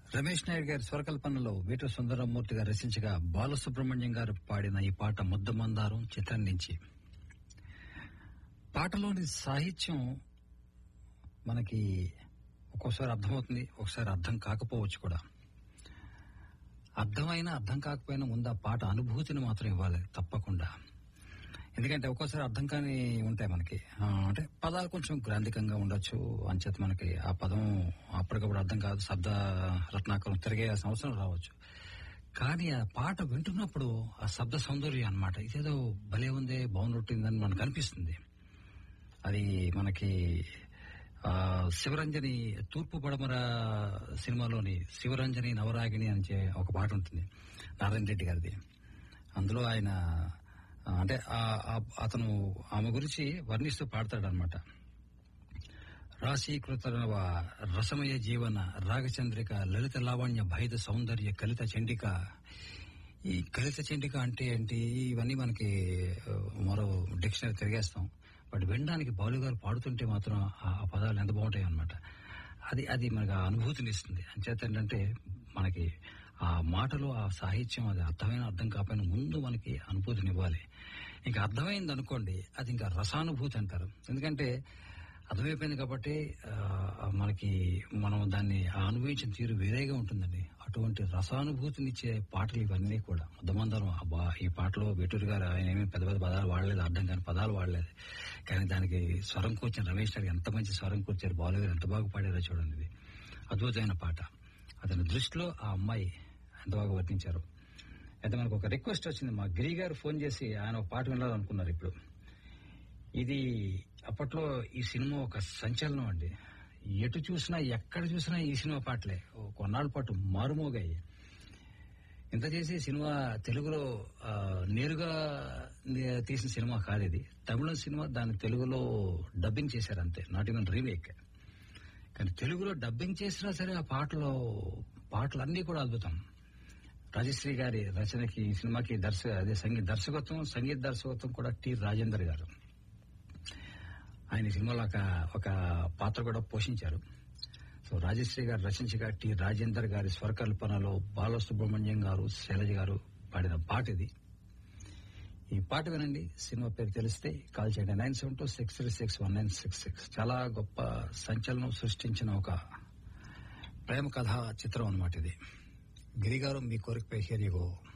రమేష్ నాయుడు గారి స్వరకల్పనలో వీట సుందరమూర్తి గారు రచించగా బాలసుబ్రహ్మణ్యం గారు పాడిన ఈ పాట ముద్దమందారం చిత్రం నుంచి పాటలోని సాహిత్యం మనకి ఒక్కోసారి అర్థమవుతుంది ఒకసారి అర్థం కాకపోవచ్చు కూడా అర్థమైనా అర్థం కాకపోయినా ముందు ఆ పాట అనుభూతిని మాత్రం ఇవ్వాలి తప్పకుండా ఎందుకంటే ఒక్కోసారి అర్థం కాని ఉంటాయి మనకి ఆ, అంటే పదాలు కొంచెం గ్రాంధికంగా ఉండొచ్చు అంచేత మనకి ఆ పదం అప్పటికప్పుడు అర్థం కాదు శబ్ద రత్నాకరం తిరిగే సంవత్సరం రావచ్చు కానీ ఆ పాట వింటున్నప్పుడు ఆ శబ్ద సౌందర్యం అన్నమాట ఇదేదో భలే ఉంది బాగున్నట్టుందని మనకు అనిపిస్తుంది అది మనకి ఆ శివరంజని తూర్పు పడమర సినిమాలోని శివరంజని నవరాగిణి అని చే- ఒక పాట ఉంటుంది నారాయణ రెడ్డి గారిది అందులో ఆయన ఆ, అంటే ఆ- ఆ- అతను ఆమె గురించి వర్ణిస్తూ పాడతాడు అనమాట రాశీకృత రసమయ జీవన రాగచంద్రిక లలిత లావణ్య భైద సౌందర్య కలిత చండిక ఈ కలిత చండిక అంటే ఏంటి ఇవన్నీ మనకి ఆ, మరో డిక్షనరీ తిరిగేస్తాం బట్ వినడానికి బాలు గారు పాడుతుంటే మాత్రం ఆ ఆ పదాలు ఎంత బాగుంటాయి అనమాట అది అది మనకు ఆ అనుభూతిని ఇస్తుంది అంచేత ఏంటంటే మనకి ఆ మాటలు ఆ సాహిత్యం అది అర్థమైన అర్థం కాకపోయినా ముందు మనకి అనుభూతిని ఇవ్వాలి ఇంకా అర్థమైంది అనుకోండి అది ఇంకా రసానుభూతి అంటారు ఎందుకంటే అర్థమైపోయింది కాబట్టి ఆ, మనకి మనం దాన్ని ఆ అనుభవించిన తీరు వేరేగా ఉంటుందండి అటువంటి రసానుభూతినిచ్చే పాటలు ఇవన్నీ కూడా ముద్దమందరం అబ్బా ఈ పాటలో వేటూరు గారు ఆయన ఏమీ పెద్ద పెద్ద పదాలు వాడలేదు అర్థం కాని పదాలు వాడలేదు కానీ దానికి స్వరం కూర్చిన రమేష్ గారు ఎంత మంచి స్వరం కూర్చారు బాలు గారు ఎంత బాగా పాడారో చూడండి ఇది అద్భుతమైన పాట అతని దృష్టిలో ఆ అమ్మాయి ఎంత బాగా వర్తించారు అయితే మనకు ఒక రిక్వెస్ట్ వచ్చింది మా గిరి గారు ఫోన్ చేసి ఆయన ఒక పాట వినాలనుకున్నారు ఇప్పుడు ఇది అప్పట్లో ఈ సినిమా ఒక సంచలనం అండి ఎటు చూసినా ఎక్కడ చూసినా ఈ సినిమా పాటలే ఓ కొన్నాళ్ళ పాటు మారుమోగాయి ఇంత చేసి సినిమా తెలుగులో ఆ, నేరుగా నే- తీసిన సినిమా కాదు ఇది తమిళ సినిమా దాన్ని తెలుగులో డబ్బింగ్ చేశారు అంతే నాట్ ఈవెన్ రీమేక్ కానీ తెలుగులో డబ్బింగ్ చేసినా సరే ఆ పాటలో పాటలన్నీ కూడా అద్భుతం రాజశ్రీ గారి రచనకి ఈ సినిమాకి దర్శ అదే సంగీత దర్శకత్వం సంగీత దర్శకత్వం కూడా టి రాజేందర్ గారు ఆయన ఈ సినిమాలో ఒక ఒక పాత్ర కూడా పోషించారు సో రాజశ్రీ గారు రచించగా టి రాజేందర్ గారి స్వరకల్పనలో బాలసుబ్రహ్మణ్యం గారు శైలజ గారు పాడిన పాట ఇది ఈ పాట వినండి సినిమా పేరు తెలిస్తే కాల్ చేయండి nine seven two six three six one nine six six చాలా గొప్ప సంచలనం సృష్టించిన ఒక ప్రేమ కథ చిత్రం అన్నమాట ఇది గిరిగారు మీ కోరికపై హియర్ యు గో